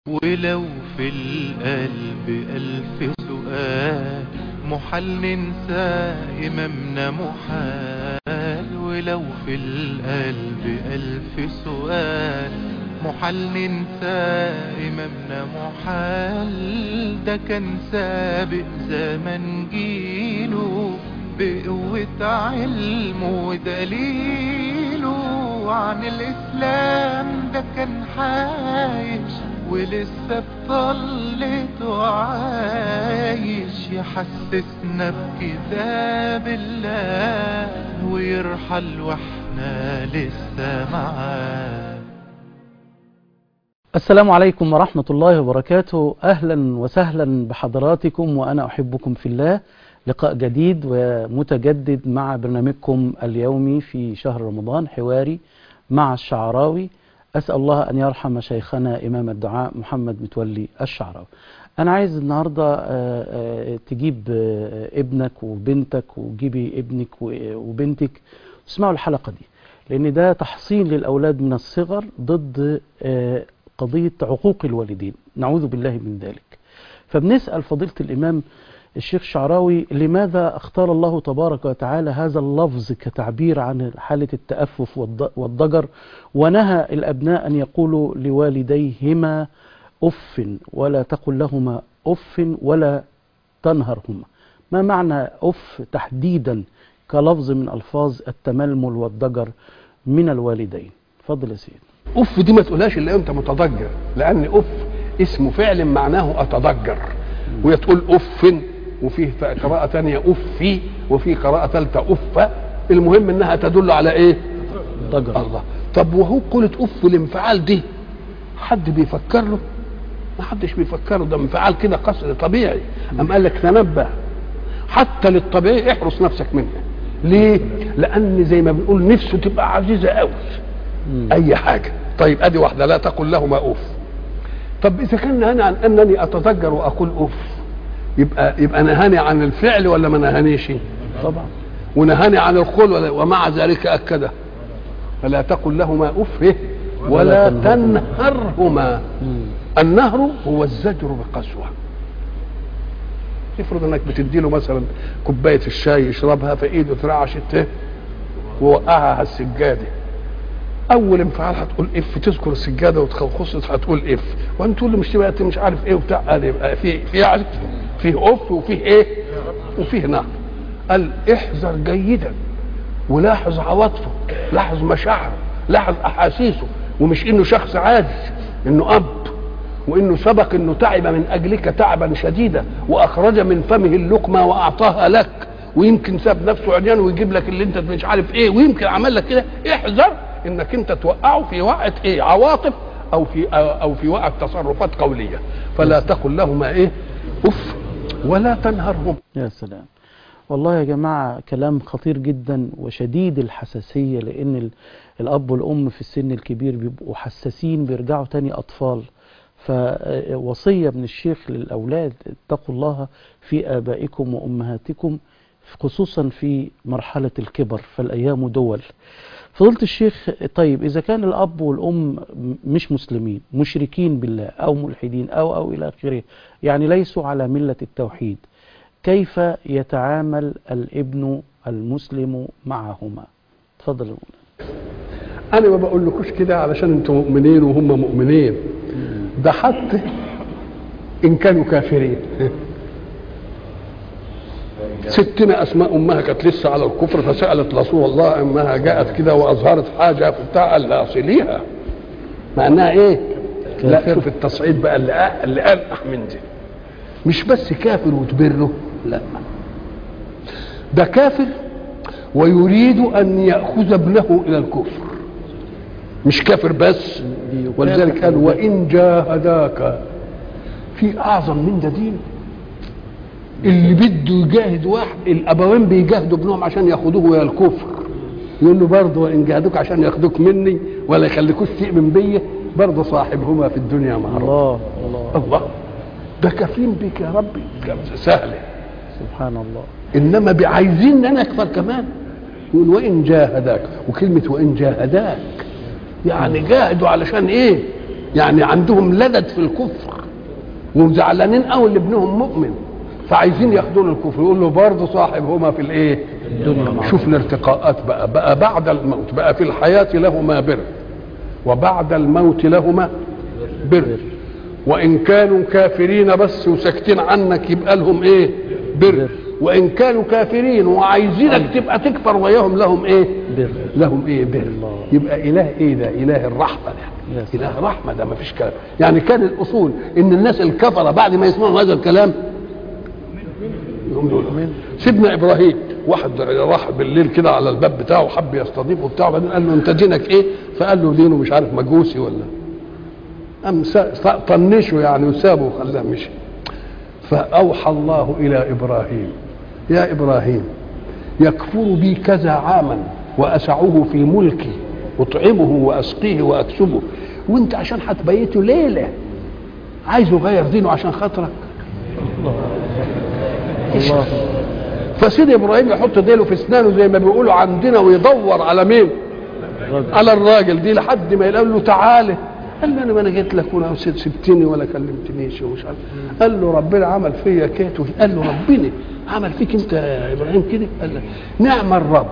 ولو في القلب ألف سؤال محال ننسى إمامنا محال ولو في القلب ألف سؤال محال ننسى إمامنا محال ده كان سابق زمن جيله بقوة علمه ودليله عن الإسلام ده كان عايش ولسه بطلته عايش يحسسنا بكتاب الله ويرحل واحنا لسه معاه السلام عليكم ورحمة الله وبركاته أهلا وسهلا بحضراتكم وأنا أحبكم في الله لقاء جديد ومتجدد مع برنامجكم اليومي في شهر رمضان حواري مع الشعراوي أسأل الله أن يرحم شيخنا إمام الدعاء محمد متولي الشعراوي أنا عايز النهاردة تجيب ابنك وبنتك وجيبي ابنك وبنتك اسمعوا الحلقة دي لأن ده تحصين للأولاد من الصغر ضد قضية عقوق الوالدين نعوذ بالله من ذلك فبنسأل فضيلة الإمام الشيخ شعراوي لماذا اختار الله تبارك وتعالى هذا اللفظ كتعبير عن حالة التأفف والضجر ونهى الأبناء أن يقولوا لوالديهما أف ولا تقل لهما أف ولا تنهرهما ما معنى أف تحديدا كلفظ من ألفاظ التململ والضجر من الوالدين فضل يا سيدي أف دي ما تقولهاش إلا أنت متضجر لأن أف اسم فعل معناه أتضجر وهي تقول أف وفيه قراءة ثانية أفي وفي قراءة ثالثة أف المهم إنها تدل على إيه؟ ضجر الله طب وهو قولة أف الانفعال دي حد بيفكر له؟ ما حدش بيفكر له ده انفعال كده قصر طبيعي أم قال لك تنبه حتى للطبيعي احرص نفسك منها ليه؟ لأن زي ما بنقول نفسه تبقى عزيزة قوي أي حاجة طيب أدي واحدة لا تقل لهما أف طب إذا كان نهاني عن أنني أتضجر وأقول أف يبقى يبقى نهاني عن الفعل ولا ما نهانيش؟ طبعا ونهاني عن القول ولا ومع ذلك أكده فلا تقل لهما أف إيه؟ ولا ولا تنهرهما. تنهرهما النهر هو الزجر بقسوة افرض انك بتدي له مثلا كوبايه الشاي يشربها فايده اترعشت إيه؟ ووقعها على السجاده اول انفعال هتقول اف تذكر السجاده وتخصص هتقول اف وانت تقول له مش تبقى مش عارف ايه وبتاع قال يبقى في في يعني فيه اف وفيه ايه وفيه نهر قال احذر جيدا ولاحظ عواطفه لاحظ مشاعره لاحظ احاسيسه ومش انه شخص عادي انه اب وانه سبق انه تعب من اجلك تعبا شديدا واخرج من فمه اللقمه واعطاها لك ويمكن ساب نفسه عريان ويجيب لك اللي انت مش عارف ايه ويمكن عمل لك كده احذر انك انت توقعه في وقعه ايه عواطف او في او في وقعه تصرفات قوليه فلا تقل لهما ايه اف ولا تنهرهم يا سلام والله يا جماعة كلام خطير جدا وشديد الحساسية لأن ال- الأب والأم في السن الكبير بيبقوا حساسين بيرجعوا تاني أطفال فوصية من الشيخ للأولاد اتقوا الله في آبائكم وأمهاتكم خصوصا في مرحلة الكبر فالأيام دول فضلت الشيخ طيب إذا كان الأب والأم مش مسلمين مشركين بالله أو ملحدين أو أو إلى آخره يعني ليسوا على ملة التوحيد كيف يتعامل الابن المسلم معهما تفضل يا مولانا. انا ما بقولكوش كده علشان انتم مؤمنين وهم مؤمنين ده حتى ان كانوا كافرين ستنا اسماء امها كانت لسه على الكفر فسالت رسول الله امها جاءت كده واظهرت حاجه بتاع قال لا اصليها مع انها ايه؟ لا كافر. شوف التصعيد بقى اللي أ- اللي ألقح من دي مش بس كافر وتبره لا ده كافر ويريد ان ياخذ ابنه الى الكفر مش كافر بس ولذلك قال وان جاهداك في اعظم من ده دين اللي بده يجاهد واحد الابوين بيجاهدوا ابنهم عشان ياخدوه الى الكفر يقول له برضه وان جاهدوك عشان ياخدوك مني ولا يخليكوش تؤمن بيا برضه صاحبهما في الدنيا معروف الله الله الله ده كفيل بك يا ربي سهله سبحان الله انما بي- عايزين ان انا اكفر كمان يقول وان جاهداك وكلمه وان جاهداك يعني جاهدوا علشان ايه يعني عندهم لدد في الكفر وزعلانين قوي اللي ابنهم مؤمن فعايزين ياخدوا له الكفر يقول له برضه صاحبهما في الايه الدنيا معروف. شوف الارتقاءات بقى بقى بعد الموت بقى في الحياة لهما بر وبعد الموت لهما بر وإن كانوا كافرين بس وساكتين عنك يبقى لهم إيه بر بر. وإن كانوا كافرين وعايزينك تبقى تكفر وياهم لهم إيه بر لهم إيه بر الله. يبقى إله إيه ده إله الرحمة ده يا سلام. إله رحمة ده ما فيش كلام يعني كان الأصول إن الناس الكفرة بعد ما يسمعوا هذا الكلام يقوم يقولوا سيدنا ابراهيم واحد راح بالليل كده على الباب بتاعه وحب يستضيفه بتاعه وبعدين قال له انت دينك ايه؟ فقال له دينه مش عارف مجوسي ولا قام سا- سا- طنشه يعني وسابه وخلاه مشي فاوحى الله الى ابراهيم يا ابراهيم يكفر بي كذا عاما واسعه في ملكي اطعمه واسقيه واكسبه وانت عشان هتبيته ليله عايزه يغير دينه عشان خاطرك الله فسيدي ابراهيم يحط ديله في اسنانه زي ما بيقولوا عندنا ويدور على مين؟ الرجل. على الراجل دي لحد ما يقول له تعالى قال له انا ما انا جيت لك ولا سبت- سبتني ولا كلمتنيش ومش عارف قال له ربنا عمل فيا كده قال له ربنا عمل فيك انت يا ابراهيم كده قال له نعم الرب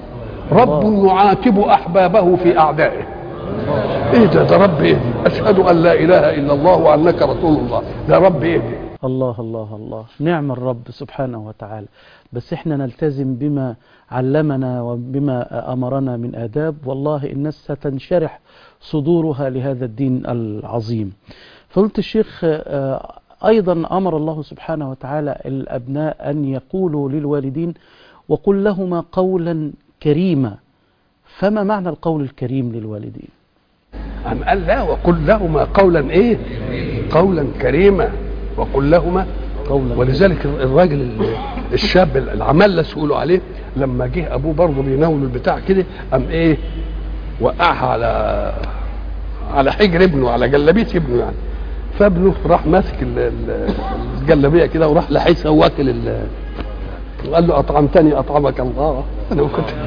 رب يعاتب احبابه في اعدائه ايه ده ده رب ايه اشهد ان لا اله الا الله وانك رسول الله ده رب ايه الله الله الله نعم الرب سبحانه وتعالى بس احنا نلتزم بما علمنا وبما أمرنا من آداب والله الناس ستنشرح صدورها لهذا الدين العظيم فقلت الشيخ آه، أيضا أمر الله سبحانه وتعالى الأبناء أن يقولوا للوالدين وقل لهما قولا كريما فما معنى القول الكريم للوالدين أم قال لا وقل لهما قولا ايه قولا كريما وقل لهما قولا ولذلك الراجل ال- الشاب العملس يقولوا عليه لما جه ابوه برضه بيناول البتاع كده قام ايه وقعها على على حجر ابنه على جلابيه ابنه يعني فابنه راح ماسك ال- ال- الجلابيه كده وراح لحسها واكل ال- وقال له اطعمتني اطعمك الله انا ما كنت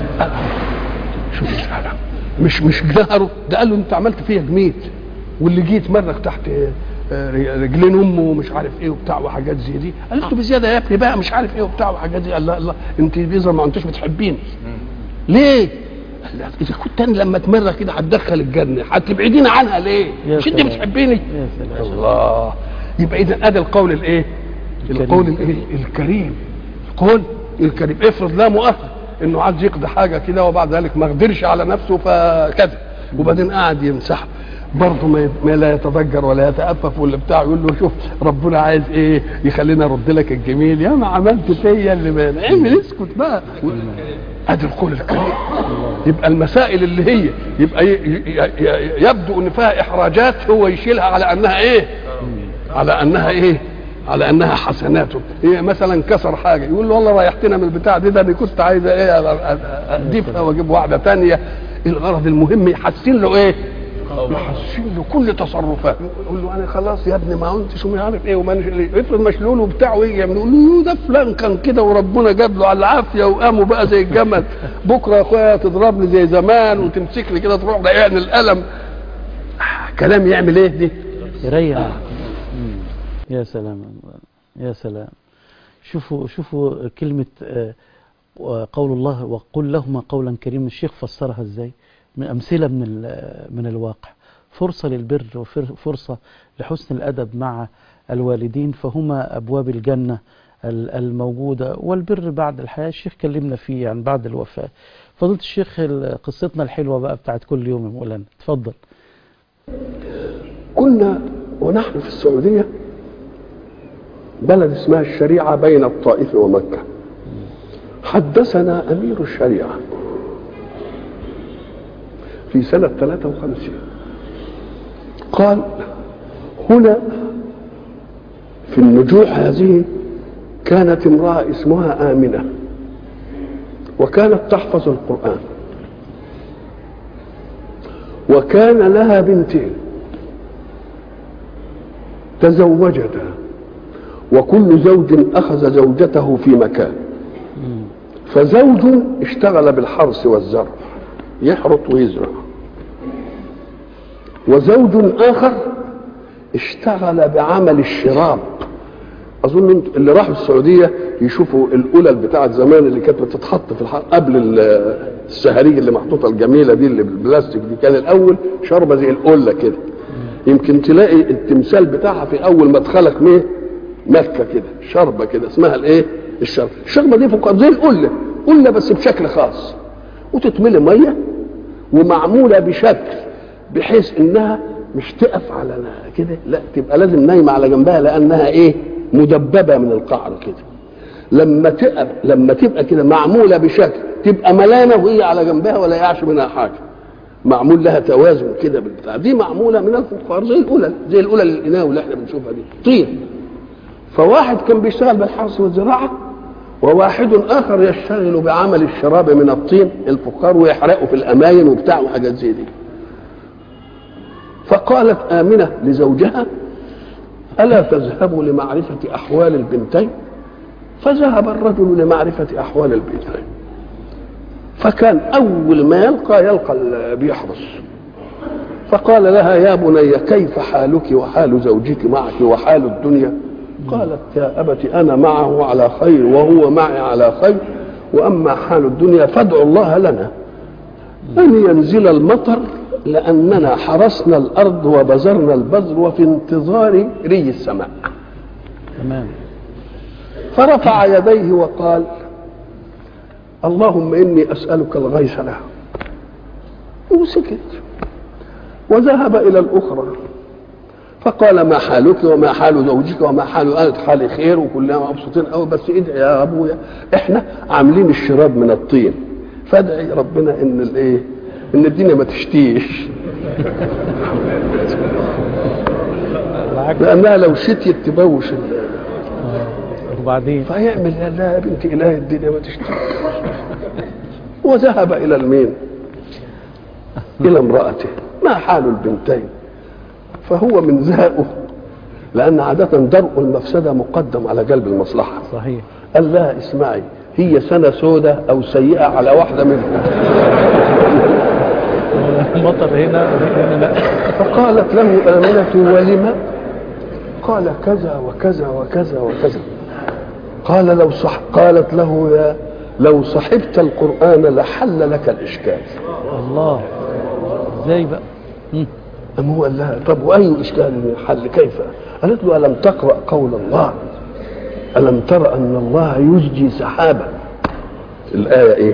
شوف السعادة. مش مش جهره ده قال له انت عملت فيا جميل واللي جيت مرق تحت آه، رجلين امه ومش عارف ايه وبتاع وحاجات زي دي قال له بزياده يا ابني بقى مش عارف ايه وبتاع وحاجات دي قال لا لا انت بيظهر ما انتوش بتحبيني ليه؟ قال لا اذا كنت انا لما تمرق كده هتدخل الجنه هتبعديني عنها ليه؟ يا مش انت سلام. بتحبيني؟ يا سلام الله يبقى اذا ادي القول الايه؟ الكريم. القول الايه؟ الكريم القول الكريم افرض لا مؤاخذه انه عايز يقضي حاجه كده وبعد ذلك ما قدرش على نفسه فكذا وبعدين قاعد يمسحها برضه ما ما لا يتضجر ولا يتأفف ولا بتاع يقول له شوف ربنا عايز ايه يخلينا ارد لك الجميل يا ما عملت فيا اللي ما اعمل اسكت بقى ادي القول الكريم يبقى المسائل اللي هي يبقى ي- ي- ي- يبدو ان فيها احراجات هو يشيلها على انها ايه على انها ايه على انها حسناته هي مثلا كسر حاجه يقول له والله ريحتنا من البتاع دي ده انا كنت عايز ايه أ- أ- اضيفها واجيب واحده تانية الغرض المهم يحسن له ايه يحسن له كل تصرفاته يقول له انا خلاص يا ابني ما انتش ومش عارف ايه وما افرض مشلول وبتاع ويجي يقول له يو ده فلان كان كده وربنا جاب له على العافيه وقاموا بقى زي الجمل بكره يا اخويا تضربني زي زمان وتمسك لي كده تروح ضايقني القلم آه، كلام يعمل ايه دي يريح مم. يا سلام يا سلام شوفوا شوفوا كلمة آه، قول الله وقل لهما قولا كريما الشيخ فسرها ازاي من أمثلة من ال- من الواقع فرصة للبر وفرصة لحسن الأدب مع الوالدين فهما أبواب الجنة ال- الموجودة والبر بعد الحياة الشيخ كلمنا فيه يعني بعد الوفاة فضلت الشيخ ال- قصتنا الحلوة بقى بتاعت كل يوم يا مولانا اتفضل كنا ونحن في السعودية بلد اسمها الشريعة بين الطائف ومكة حدثنا أمير الشريعة في سنة 53 قال هنا في النجوح هذه كانت امرأة اسمها آمنة وكانت تحفظ القرآن وكان لها بنتين تزوجتا وكل زوج اخذ زوجته في مكان فزوج اشتغل بالحرث والزرع يحرث ويزرع وزوج آخر اشتغل بعمل الشراب اظن انتوا اللي راحوا السعوديه يشوفوا القلل بتاعت زمان اللي كانت بتتحط في الحر قبل ال- السهاريج اللي محطوطه الجميله دي اللي بالبلاستيك دي كان الاول شربه زي القله كده يمكن تلاقي التمثال بتاعها في اول ما اتخلق من مكه كده شربه كده اسمها الايه الشربه الشربه دي فوق زي القله قله بس بشكل خاص وتتملي ميه ومعموله بشكل بحيث انها مش تقف على كده لا تبقى لازم نايمه على جنبها لانها ايه مدببه من القعر كده لما تقف لما تبقى كده معموله بشكل تبقى ملانه وهي على جنبها ولا يعش منها حاجه معمول لها توازن كده بالبتاع دي معموله من الفخار زي القلل زي القلل الاناء اللي احنا بنشوفها دي طين فواحد كان بيشتغل بالحرث والزراعه وواحد اخر يشتغل بعمل الشراب من الطين الفخار ويحرقه في الاماين وبتاع وحاجات زي دي فقالت امنه لزوجها الا تذهبوا لمعرفه احوال البنتين فذهب الرجل لمعرفه احوال البنتين فكان اول ما يلقى يلقى ال- بيحرس فقال لها يا بني كيف حالك وحال زوجك معك وحال الدنيا قالت يا أبت أنا معه على خير وهو معي على خير وأما حال الدنيا فادعوا الله لنا أن ينزل المطر لأننا حرسنا الأرض وبذرنا البذر وفي انتظار ري السماء تمام فرفع يديه وقال اللهم إني أسألك الغيث لها وسكت وذهب إلى الأخرى فقال ما حالك وما حال زوجك وما حال قالت حالي خير وكلنا مبسوطين قوي بس ادعي يا ابويا احنا عاملين الشراب من الطين فادعي ربنا ان الايه ان الدنيا ما تشتيش العكس لانها لو شتيت تبوش ال- آه. وبعدين فيعمل يا لا يا بنت اله الدنيا ما تشتيش وذهب الى المين الى امراته ما حال البنتين فهو من ذائه لان عاده درء المفسده مقدم على جلب المصلحه صحيح قال لها اسمعي هي سنه سودة او سيئه على واحده منهم مطر هنا وهنا لا فقالت له آمنة ولم قال كذا وكذا وكذا وكذا قال لو صح قالت له يا لو صحبت القرآن لحل لك الإشكال الله ازاي بقى مم. أم هو قال لها طب وأي إشكال حل كيف قالت له ألم تقرأ قول الله ألم تر أن الله يزجي سحابا الآية إيه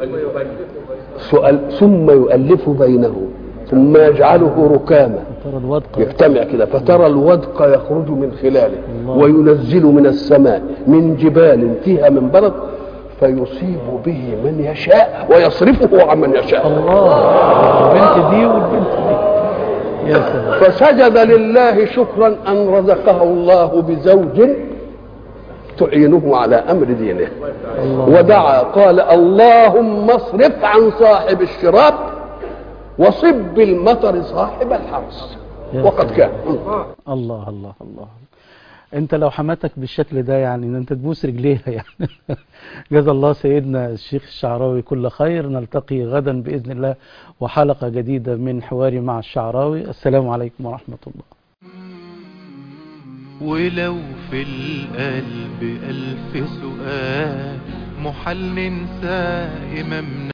سؤال ثم يؤلف بينه ثم يجعله ركاما ترى الودق يجتمع كده فترى الودق يخرج من خلاله الله. وينزل من السماء من جبال فيها من برد فيصيب به من يشاء ويصرفه عن من يشاء الله البنت دي والبنت دي يا سلام فسجد لله شكرا ان رزقه الله بزوج تعينه على امر دينه الله ودعا قال اللهم اصرف عن صاحب الشراب وصب المطر صاحب الحرس يا وقد سلام. كان الله الله الله انت لو حماتك بالشكل ده يعني ان انت تبوس رجليها يعني جزا الله سيدنا الشيخ الشعراوي كل خير نلتقي غدا باذن الله وحلقه جديده من حواري مع الشعراوي السلام عليكم ورحمه الله ولو في القلب ألف سؤال محل ننسى إمامنا